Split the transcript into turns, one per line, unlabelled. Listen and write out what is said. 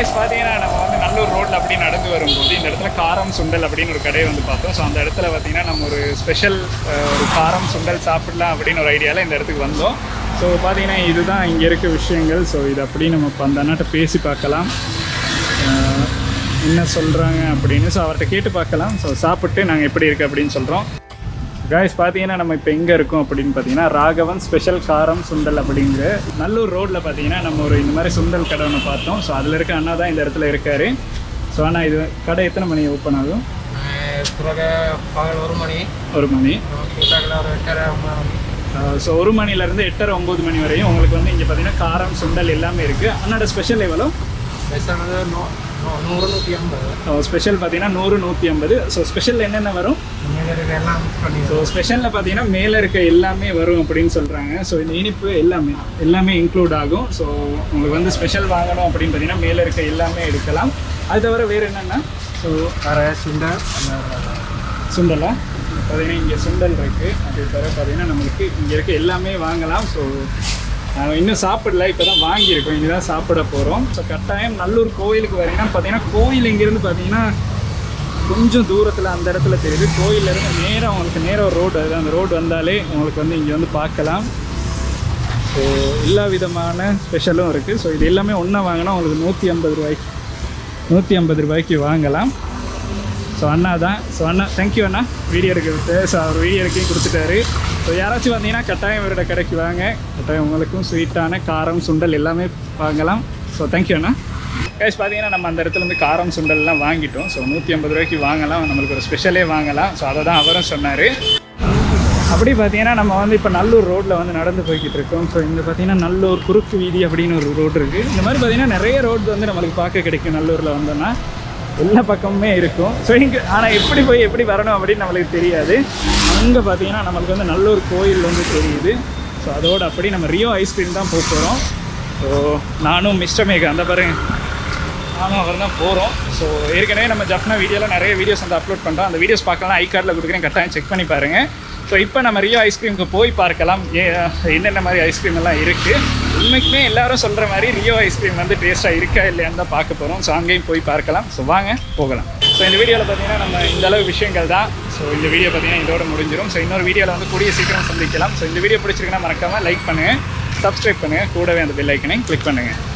guys பார்த்தீங்கன்னா நம்ம வந்து நல்லூர் ரோட்டில் அப்படி நடந்து வரும்போது இந்த இடத்துல காரம் சுண்டல் அப்படின்னு ஒரு கடையை வந்து பார்த்தோம் ஸோ அந்த இடத்துல பார்த்தீங்கன்னா நம்ம ஒரு ஸ்பெஷல் ஒரு காரம் சுண்டல் சாப்பிடலாம் அப்படின்னு ஒரு ஐடியாவில் இந்த இடத்துக்கு வந்தோம் ஸோ பார்த்தீங்கன்னா இதுதான் இங்கே இருக்க விஷயங்கள் ஸோ இது அப்படி நம்ம இப்போ அந்த அண்ணாட்ட பேசி பார்க்கலாம் அஹ், என்ன சொல்கிறாங்க அப்படின்னு ஸோ அவர்கிட்ட கேட்டு பார்க்கலாம் ஸோ சாப்பிட்டு நாங்கள் எப்படி இருக்குது அப்படின்னு சொல்கிறோம் காய்ஸ் பார்த்தீங்கன்னா நம்ம இப்போ எங்கே இருக்கோம் அப்படின்னு பார்த்தீங்கன்னா ராகவன் ஸ்பெஷல் காரம் சுண்டல் அப்படிங்கிற நல்லூர் ரோட்டில் பார்த்தீங்கன்னா நம்ம ஒரு இந்த மாதிரி சுண்டல் கடை ஒன்று பார்த்தோம் ஸோ அதில் இருக்க அண்ணா தான் இந்த இடத்துல இருக்காரு ஸோ ஆனால் இது கடை எத்தனை மணி ஓப்பன் ஆகும்
பிறகு பகல் ஒரு மணி
ஒரு மணி
கூட்டாக்கில் ஒரு எட்டரை ஒன்பது மணி
ஸோ ஒரு மணிலேருந்து எட்டரை ஒம்பது மணி வரையும் உங்களுக்கு வந்து இங்கே பார்த்தீங்கன்னா காரம் சுண்டல் எல்லாமே இருக்குது அண்ணோட ஸ்பெஷல் எவ்வளோ
பெஸ்டானது நூ நூ- நூறு நூற்றி ஐம்பது
ஸ்பெஷல் பார்த்தீங்கன்னா நூறு நூற்றி ஐம்பது ஸோ ஸ்பெஷல் என்னென்ன வரும்
இங்கே இருக்க எல்லாம் mix பண்ணி
ஸோ ஸ்பெஷலில் பார்த்தீங்கன்னா மேலே இருக்க எல்லாமே வரும் அப்படின்னு சொல்கிறாங்க ஸோ இந்த இனிப்பு எல்லாமே எல்லாமே இன்க்ளூட் ஆகும் ஸோ உங்களுக்கு வந்து ஸ்பெஷல் வாங்கணும் அப்படின்னு பார்த்தீங்கன்னா மேலே இருக்க எல்லாமே எடுக்கலாம் அது தவிர வேறு என்னென்னா ஸோ
வர சுண்டல்
சுண்டலா பார்த்தீங்கன்னா இங்கே சுண்டல் இருக்குது அது தவிர பார்த்தீங்கன்னா நம்மளுக்கு இங்கே இருக்க எல்லாமே வாங்கலாம் ஸோ நாங்கள் இன்னும் சாப்பிடல இப்போ தான் வாங்கியிருக்கோம் இனி தான் சாப்பிட போகிறோம் ஸோ கட்டாயம் நல்லூர் கோயிலுக்கு வரீங்கன்னா பார்த்தீங்கன்னா கோயில் இங்கேருந்து பார்த்தீங்கன்னா கொஞ்சம் தூரத்தில் அந்த இடத்துல தெரியுது கோயிலேருந்து நேராக உங்களுக்கு நேராக ஒரு ரோடு அது அந்த ரோடு வந்தாலே உங்களுக்கு வந்து இங்கே வந்து பார்க்கலாம் ஸோ எல்லா விதமான ஸ்பெஷலும் இருக்குது ஸோ இது எல்லாமே ஒன்றா வாங்கினா உங்களுக்கு நூற்றி ஐம்பது ரூபாய்க்கு நூற்றி ஐம்பது ரூபாய்க்கு வாங்கலாம் ஸோ அண்ணா தான் ஸோ அண்ணா தேங்க்யூ அண்ணா வீடியோ எடுக்கிறது ஸோ அவர் வீடியோ எடுக்கையும் கொடுத்துட்டாரு ஸோ யாராச்சும் வந்தீங்கன்னா கட்டாயம் இவரோட கடைக்கு வாங்க கட்டாயம் உங்களுக்கும் ஸ்வீட்டான காரம் சுண்டல் எல்லாமே வாங்கலாம் ஸோ தேங்க்யூ அண்ணா கைஸ் பார்த்தீங்கன்னா நம்ம அந்த இடத்துல இருந்து காரம் சுண்டல்லாம் வாங்கிட்டோம் ஸோ நூற்றி ஐம்பது ரூபாய்க்கு வாங்கலாம் நம்மளுக்கு ஒரு ஸ்பெஷலே வாங்கலாம் ஸோ அதை தான் அவரும் சொன்னார் அப்படி பார்த்தீங்கன்னா நம்ம வந்து இப்போ நல்லூர் ரோட்டில் வந்து நடந்து போய்கிட்டு இருக்கோம் ஸோ இங்கே பார்த்தீங்கன்னா நல்லூர் குறுக்கு வீதி அப்படின்னு ஒரு ரோடு இருக்குது இந்த மாதிரி பார்த்தீங்கன்னா நிறைய ரோடு வந்து நம்மளுக்கு பார்க்க கிடைக்கும் நல்லூரில் வந்தோம்னா எல்லா பக்கமுமே இருக்கும் ஸோ இங்கே ஆனால் எப்படி போய் எப்படி வரணும் அப்படின்னு நம்மளுக்கு தெரியாது அங்கே பார்த்தீங்கன்னா நம்மளுக்கு வந்து நல்லூர் கோயில் வந்து தெரியுது ஸோ அதோடு அப்படி நம்ம ரியோ ஐஸ்கிரீம் தான் போக போகிறோம் ஸோ நானும் மிஸ்டர் மேகா அந்த பாருங்க நானும் அவர் தான் போகிறோம் ஸோ ஏற்கனவே நம்ம ஜப்னா வீடியோவில் நிறைய வீடியோஸ் வந்து அப்லோட் பண்ணுறோம் அந்த வீடியோஸ் பார்க்கலாம் ஐ கார்டில் கொடுக்குறேன் கட்டாயம் செக் பண்ணி பாருங்கள் ஸோ இப்போ நம்ம ரியோ ஐஸ்கிரீமுக்கு போய் பார்க்கலாம் ஏ என்னென்ன மாதிரி ஐஸ்கிரீம் எல்லாம் இருக்குது உண்மைக்குமே எல்லாரும் சொல்கிற மாதிரி ரியோ ஐஸ்கிரீம் வந்து டேஸ்ட்டாக இருக்கா இல்லையான்னு தான் பார்க்க போகிறோம் ஸோ அங்கேயும் போய் பார்க்கலாம் ஸோ வாங்க போகலாம் ஸோ இந்த வீடியோவில் பார்த்தீங்கன்னா நம்ம இந்த அளவு விஷயங்கள் தான் ஸோ இந்த வீடியோ பார்த்தீங்கன்னா இதோட முடிஞ்சிடும் ஸோ இன்னொரு வீடியோவில் வந்து கூடிய சீக்கிரம் சந்திக்கலாம் ஸோ இந்த வீடியோ பிடிச்சிருக்குன்னா மறக்காமல் லைக் பண்ணுங்கள் சப்ஸ்கிரைப் பண்ணுங்கள் கூடவே அந்த பெல் ஐக்கனையும் கிளிக் பண்ணுங்கள்